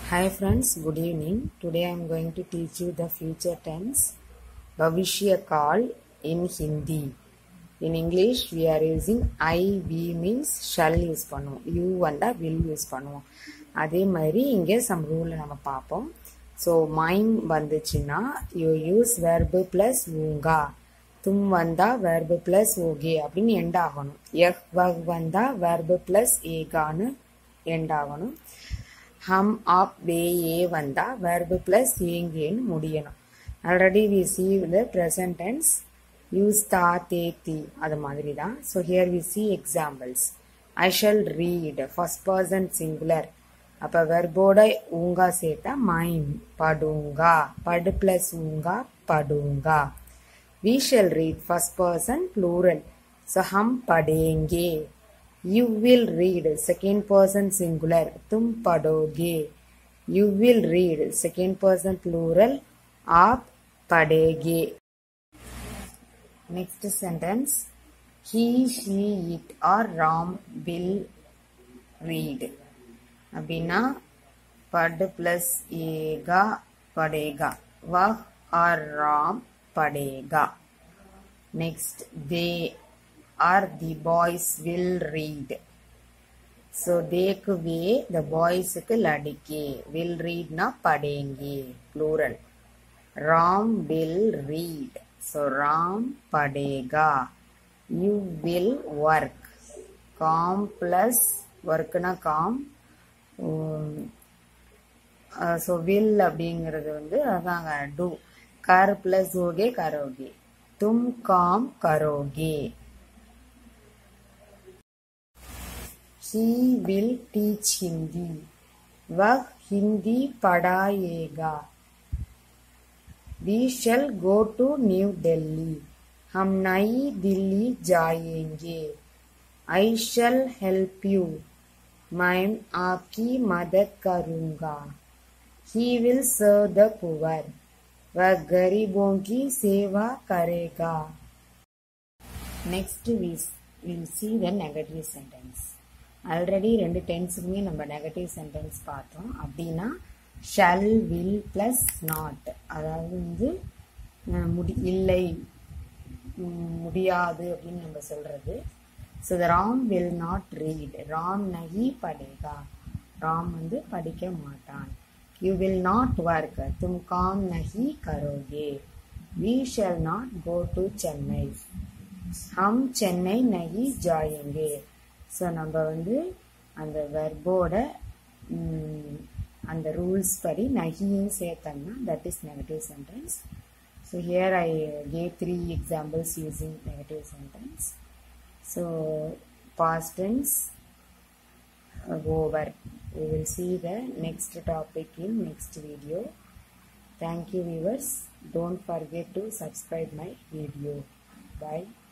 Hi friends, good evening. Today I am going to teach you the future tense Bhavishya Kal in Hindi. In English, we are using I, we means shall use பண்ணுவோம் you வந்தா will use பண்ணுவோம் அதே மாதிரி இங்கே some rule நம்ம பார்ப்போம் so மைம் வந்துச்சுன்னா யூ யூஸ் வெர்பு ப்ளஸ் ஊங்கா தும் வந்தா வெர்பு ப்ளஸ் ஓகே அப்படின்னு எண்ட் ஆகணும் எஹ் வக் வந்தா வெர்பு ப்ளஸ் ஏகான்னு எண்ட் ஆகணும் ஹம் ஆப் வே ஏ வந்தா வெர்பு ப்ளஸ் ஏங்கேன்னு முடியணும் already we see the present tense use தா தே தி அது மாதிரி தான் so here we see examples I shall read first person singular அப்போ வெர்போட ஊங்கா சேர்த்தா மைம் படுங்கா படு ப்ளஸ் ஊங்கா படுங்கா we shall read first person plural so ஹம் படேங்கே You will read second person singular. तुम पढ़ोगे. You will read second person plural. आप पढ़ेगे. Next sentence. He, she, it or Ram will read. அப்படின்னா படு பிளஸ் ஏகா படேகா வஹ் ஆர் ராம் படேகா நெக்ஸ்ட் தே or the boys will read. So தேக்கு வே the boysக்கு லடிக்கே will read na padenge plural. Ram will read. So Ram padega. You will work. Com plus work na com. So will அப்படிங்கிறது வந்து அதாங்க டூ கர் பிளஸ் ஓகே கரோகே தும் காம் கரோகே he will teach Hindi. वह Hindi पढ़ाएगा We shall go to New Delhi. हम नई दिल्ली जाएंगे I shall help you. मैं आपकी मदद करूंगा He will serve the poor. वह गरीबों की सेवा करेगा Next we will see the negative sentence. Already ரெண்டு டென்ஸுக்குமே நம்ம நெகட்டிவ் சென்டென்ஸ் பார்த்தோம் அப்படின்னா ஷல் வில் ப்ளஸ் நாட் அதாவது வந்து முடி இல்லை முடியாது அப்படின்னு நம்ம சொல்றது so the Ram will not read Ram நகி படேகா ராம் வந்து படிக்க மாட்டான் யூ வில் நாட் ஒர்க் தும் காம் நகி கரோகே we shall not go to Chennai ஹம் சென்னை நகி ஜாயங்கே ஸோ நம்ம வந்து அந்த வெர்போட அந்த ரூல்ஸ் படி நகியும் சேர்த்தோம்னா that is negative sentence so here I gave three examples using negative sentence so past tense over we will see the next topic in next video thank you viewers don't forget to subscribe my video bye